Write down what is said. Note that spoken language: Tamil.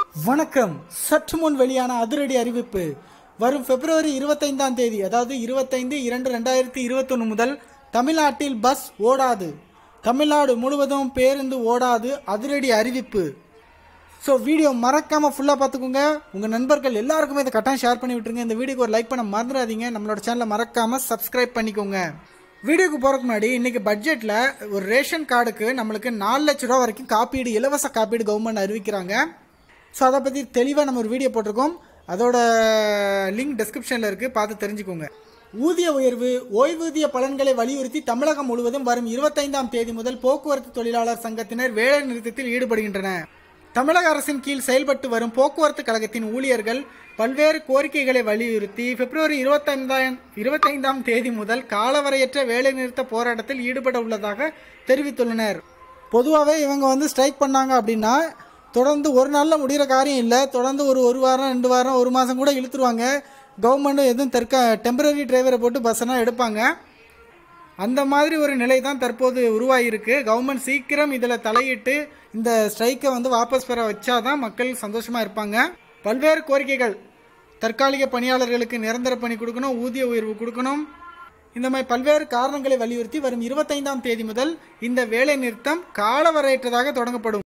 வணக்கம் சற்று முன் வெளியான அதிரடி அறிவிப்பு வரும் பிப்ரவரி இருபத்தைந்தாம் தேதி அதாவது இருபத்தைந்து இரண்டு ரெண்டாயிரத்தி இருபத்தொன்று முதல் தமிழ்நாட்டில் பஸ் ஓடாது தமிழ்நாடு முழுவதும் பேருந்து ஓடாது அதிரடி அறிவிப்பு ஸோ வீடியோ மறக்காமல் ஃபுல்லாக பார்த்துக்கோங்க உங்கள் நண்பர்கள் எல்லாருக்குமே இதை கட்டாயம் ஷேர் பண்ணி விட்டுருங்க இந்த வீடியோக்கு ஒரு லைக் பண்ண மறந்துடாதீங்க நம்மளோட சேனலை மறக்காமல் சப்ஸ்கிரைப் பண்ணிக்கோங்க வீடியோக்கு போகிறதுக்கு முன்னாடி இன்றைக்கி பட்ஜெட்டில் ஒரு ரேஷன் கார்டுக்கு நம்மளுக்கு நாலு லட்ச ரூபா வரைக்கும் காப்பீடு இலவச காப்பீடு கவர்மெண்ட் அறிவிக்கிறாங்க ஸோ அதை பற்றி தெளிவாக நம்ம ஒரு வீடியோ போட்டிருக்கோம் அதோட லிங்க் டிஸ்கிரிப்ஷனில் இருக்குது பார்த்து தெரிஞ்சுக்கோங்க ஊதிய உயர்வு ஓய்வூதிய பலன்களை வலியுறுத்தி தமிழகம் முழுவதும் வரும் இருபத்தைந்தாம் தேதி முதல் போக்குவரத்து தொழிலாளர் சங்கத்தினர் வேலை நிறுத்தத்தில் ஈடுபடுகின்றனர் தமிழக அரசின் கீழ் செயல்பட்டு வரும் போக்குவரத்து கழகத்தின் ஊழியர்கள் பல்வேறு கோரிக்கைகளை வலியுறுத்தி பிப்ரவரி இருபத்தைந்தாம் இருபத்தைந்தாம் தேதி முதல் காலவரையற்ற வேலைநிறுத்த போராட்டத்தில் ஈடுபட உள்ளதாக தெரிவித்துள்ளனர் பொதுவாகவே இவங்க வந்து ஸ்ட்ரைக் பண்ணாங்க அப்படின்னா தொடர்ந்து ஒரு நாளில் முடிகிற காரியம் இல்லை தொடர்ந்து ஒரு ஒரு வாரம் ரெண்டு வாரம் ஒரு மாதம் கூட இழுத்துருவாங்க கவர்மெண்ட்டும் எதுவும் தெற்க டெம்பரரி டிரைவரை போட்டு பஸ்ஸெல்லாம் எடுப்பாங்க அந்த மாதிரி ஒரு நிலை தான் தற்போது உருவாகியிருக்கு கவர்மெண்ட் சீக்கிரம் இதில் தலையிட்டு இந்த ஸ்ட்ரைக்கை வந்து வாபஸ் பெற வச்சாதான் மக்கள் சந்தோஷமாக இருப்பாங்க பல்வேறு கோரிக்கைகள் தற்காலிக பணியாளர்களுக்கு நிரந்தர பணி கொடுக்கணும் ஊதிய உயர்வு கொடுக்கணும் இந்த மாதிரி பல்வேறு காரணங்களை வலியுறுத்தி வரும் இருபத்தைந்தாம் தேதி முதல் இந்த வேலை நிறுத்தம் காலவரையற்றதாக தொடங்கப்படும்